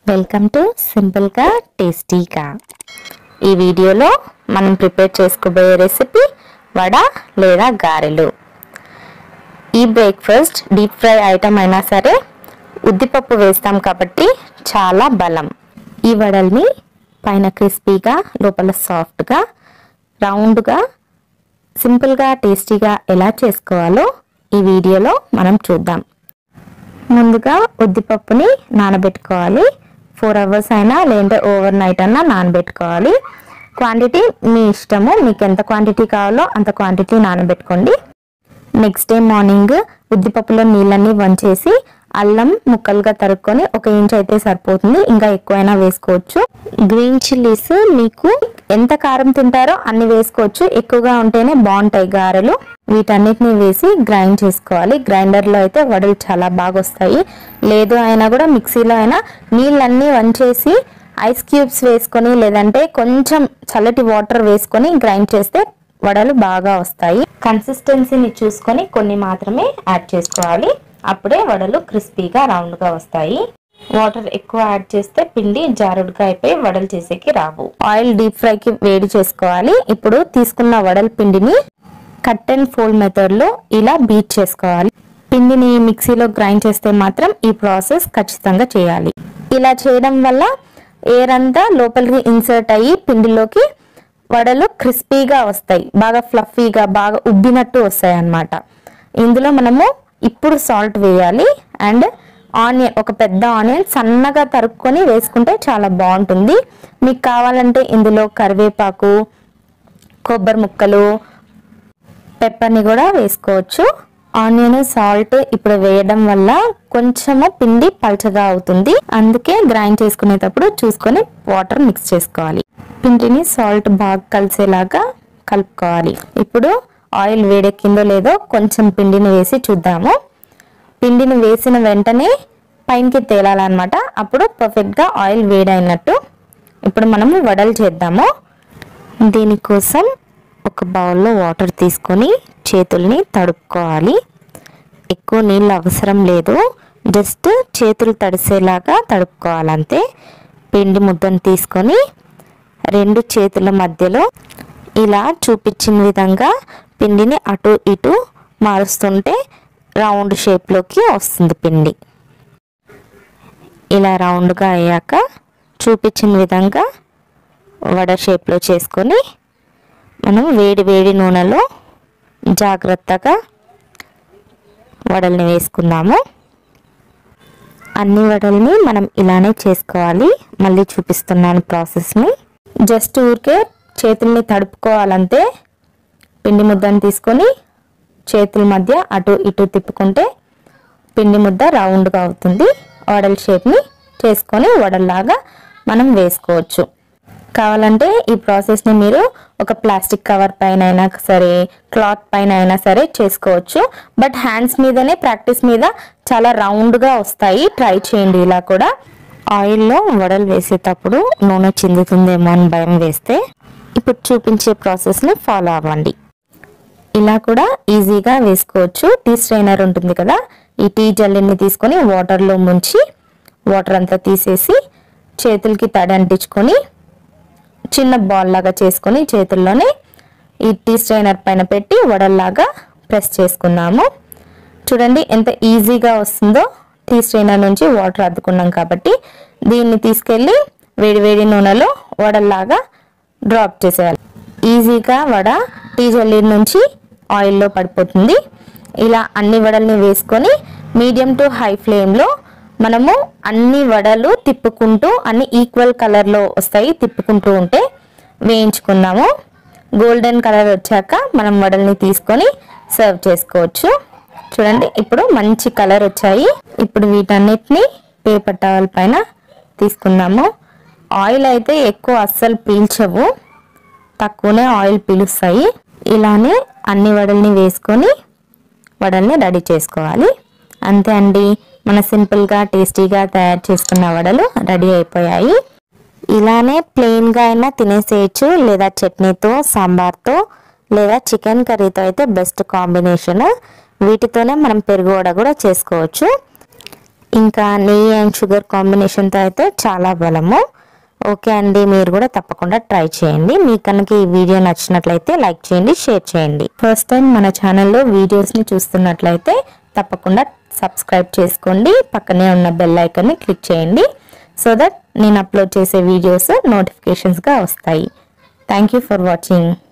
welcome to సింపుల్గా టేస్టీగా ఈ వీడియోలో మనం ప్రిపేర్ చేసుకోబోయే రెసిపీ వడ లేదా గారెలు ఈ బ్రేక్ఫాస్ట్ డీప్ ఫ్రై ఐటమ్ అయినా సరే ఉద్దిపప్పు వేస్తాం కాబట్టి చాలా బలం ఈ వడల్ని పైన క్రిస్పీగా లోపల సాఫ్ట్గా రౌండ్గా సింపుల్గా టేస్టీగా ఎలా చేసుకోవాలో ఈ వీడియోలో మనం చూద్దాం ముందుగా ఉద్దిపప్పుని నానబెట్టుకోవాలి ఫోర్ అవర్స్ అయినా లేదంటే ఓవర్ నైట్ అయినా నానబెట్టుకోవాలి క్వాంటిటీ మీ ఇష్టము మీకు ఎంత క్వాంటిటీ కావాలో అంత క్వాంటిటీ నానబెట్టుకోండి నెక్స్ట్ డే మార్నింగ్ ఉద్దిపప్పులో నీళ్ళన్నీ వంచేసి అల్లం ముక్కలుగా తరుక్కొని ఒక ఇంచ్ అయితే సరిపోతుంది ఇంకా ఎక్కువైనా వేసుకోవచ్చు గ్రీన్ చిల్లీస్ మీకు ఎంత కారం తింటారో అన్ని వేసుకోవచ్చు ఎక్కువగా ఉంటేనే బాగుంటాయి గారెలు వీటన్నిటిని వేసి గ్రైండ్ చేసుకోవాలి గ్రైండర్ లో అయితే వడలు చాలా బాగా వస్తాయి లేదు అయినా కూడా మిక్సీలో అయినా నీళ్ళన్నీ వంచేసి ఐస్ క్యూబ్స్ వేసుకొని లేదంటే కొంచెం చల్లటి వాటర్ వేసుకొని గ్రైండ్ చేస్తే వడలు బాగా వస్తాయి కన్సిస్టెన్సీని చూసుకొని కొన్ని మాత్రమే యాడ్ చేసుకోవాలి అప్పుడే వడలు క్రిస్పీగా రౌండ్గా వస్తాయి వాటర్ ఎక్కువ యాడ్ చేస్తే పిండి జారుడుగా అయిపోయి వడలు చేసేకి రావు ఆయిల్ డీప్ ఫ్రైకి వేడి చేసుకోవాలి ఇప్పుడు తీసుకున్న వడల పిండిని కట్ అండ్ ఫోల్డ్ మెథడ్ లో ఇలా బీట్ చేసుకోవాలి పిండిని మిక్సీలో గ్రైండ్ చేస్తే మాత్రం ఈ ప్రాసెస్ ఖచ్చితంగా చేయాలి ఇలా చేయడం వల్ల ఎయిర్ అంతా లోపలికి ఇన్సర్ట్ అయ్యి పిండిలోకి వడలు క్రిస్పీగా వస్తాయి బాగా ఫ్లఫీగా బాగా ఉబ్బినట్టు వస్తాయి అన్నమాట ఇందులో మనము ఇప్పుడు సాల్ట్ వేయాలి అండ్ ఆనియన్ ఒక పెద్ద ఆనియన్ సన్నగా తరుక్కొని వేసుకుంటే చాలా బాగుంటుంది మీకు కావాలంటే ఇందులో కరివేపాకు కొబ్బరి ముక్కలు పెప్పర్ని కూడా వేసుకోవచ్చు ఆనియన్ సాల్ట్ ఇప్పుడు వేయడం వల్ల కొంచెము పిండి పల్చగా అవుతుంది అందుకే గ్రైండ్ చేసుకునేటప్పుడు చూసుకొని వాటర్ మిక్స్ చేసుకోవాలి పిండిని సాల్ట్ బాగా కలిసేలాగా కలుపుకోవాలి ఇప్పుడు ఆయిల్ వేడెక్కిందో లేదో కొంచెం పిండిని వేసి చూద్దాము పిండిని వేసిన వెంటనే పైనకి తేలాలన్నమాట అప్పుడు పర్ఫెక్ట్గా ఆయిల్ వేడైనట్టు ఇప్పుడు మనము వడలు చేద్దాము దీనికోసం ఒక బౌల్లో వాటర్ తీసుకొని చేతుల్ని తడుపుకోవాలి ఎక్కువ నీళ్ళు అవసరం లేదు జస్ట్ చేతులు తడిసేలాగా తడుపుకోవాలంతే పిండి ముద్దను తీసుకొని రెండు చేతుల మధ్యలో ఇలా చూపించిన విధంగా పిండిని అటు ఇటు మారుస్తుంటే రౌండ్ షేప్లోకి వస్తుంది పిండి ఇలా రౌండ్గా అయ్యాక చూపించిన విధంగా వడ షేప్లో చేసుకొని మనం వేడి వేడి నూనెలో జాగ్రత్తగా వడల్ని వేసుకుందాము అన్ని వడల్ని మనం ఇలానే చేసుకోవాలి మళ్ళీ చూపిస్తున్నాను ప్రాసెస్ని జస్ట్ ఊరికే చేతుల్ని తడుపుకోవాలంతే పిండి ముద్దను తీసుకొని చేతుల మధ్య అటు ఇటు తిప్పుకుంటే పిండి ముద్ద రౌండ్గా అవుతుంది వడల షేప్ని చేసుకొని వడల్లాగా మనం వేసుకోవచ్చు కావాలంటే ఈ ప్రాసెస్ని మీరు ఒక ప్లాస్టిక్ కవర్ పైన అయినా సరే క్లాత్ పైన అయినా సరే చేసుకోవచ్చు బట్ హ్యాండ్స్ మీదనే ప్రాక్టీస్ మీద చాలా రౌండ్గా వస్తాయి ట్రై చేయండి ఇలా కూడా ఆయిల్లో వడలు వేసేటప్పుడు నూనె చిందుతుందేమో అని భయం వేస్తే ఇప్పుడు చూపించే ప్రాసెస్ని ఫాలో అవ్వండి ఇలా కూడా ఈజీగా వేసుకోవచ్చు టీ స్ట్రైనర్ ఉంటుంది కదా ఈ టీ జల్లిని తీసుకొని వాటర్లో ముంచి వాటర్ అంతా తీసేసి చేతులకి తడి అంటించుకొని చిన్న బాల్ లాగా చేసుకొని చేతుల్లోనే ఈ టీ స్ట్రైనర్ పైన పెట్టి వడల్లాగా ప్రెస్ చేసుకున్నాము చూడండి ఎంత ఈజీగా వస్తుందో టీ స్ట్రైనర్ నుంచి వాటర్ అద్దుకున్నాం కాబట్టి దీన్ని తీసుకెళ్ళి వేడివేడి నూనెలో వడల్లాగా డ్రాప్ చేసేయాలి ఈజీగా వడ టీ జల్లీ నుంచి ఆయిల్లో పడిపోతుంది ఇలా అన్ని వడల్ని వేసుకొని మీడియం టు హై ఫ్లేమ్లో మనము అన్ని వడలు తిప్పుకుంటూ అన్ని ఈక్వల్ కలర్లో వస్తాయి తిప్పుకుంటూ ఉంటే వేయించుకుందాము గోల్డెన్ కలర్ వచ్చాక మనం వడల్ని తీసుకొని సర్వ్ చేసుకోవచ్చు చూడండి ఇప్పుడు మంచి కలర్ వచ్చాయి ఇప్పుడు వీటన్నిటిని పేపర్ టవల్ పైన తీసుకుందాము ఆయిల్ అయితే ఎక్కువ అస్సలు పీల్చవు తక్కువనే ఆయిల్ పీలుస్తాయి ఇలానే అన్ని వడల్ని వేసుకొని వడల్ని రెడీ చేసుకోవాలి అంతే అండి మన సింపుల్గా టేస్టీగా తయారు చేసుకున్న వడలు రెడీ అయిపోయాయి ఇలానే ప్లెయిన్గా అయినా తినేసేయచ్చు లేదా చట్నీతో సాంబార్తో లేదా చికెన్ కర్రీతో అయితే బెస్ట్ కాంబినేషన్ వీటితోనే మనం పెరుగు వడ కూడా చేసుకోవచ్చు ఇంకా నెయ్యి అండ్ షుగర్ కాంబినేషన్తో అయితే చాలా బలము ఓకే అండి మీరు కూడా తప్పకుండా ట్రై చేయండి మీకు కనుక ఈ వీడియో నచ్చినట్లయితే లైక్ చేయండి షేర్ చేయండి ఫస్ట్ టైం మన ఛానల్లో వీడియోస్ని చూస్తున్నట్లయితే తప్పకుండా సబ్స్క్రైబ్ చేసుకోండి పక్కనే ఉన్న బెల్ ఐకాన్ని క్లిక్ చేయండి సో దట్ నేను అప్లోడ్ చేసే వీడియోస్ నోటిఫికేషన్స్గా వస్తాయి థ్యాంక్ యూ ఫర్ వాచింగ్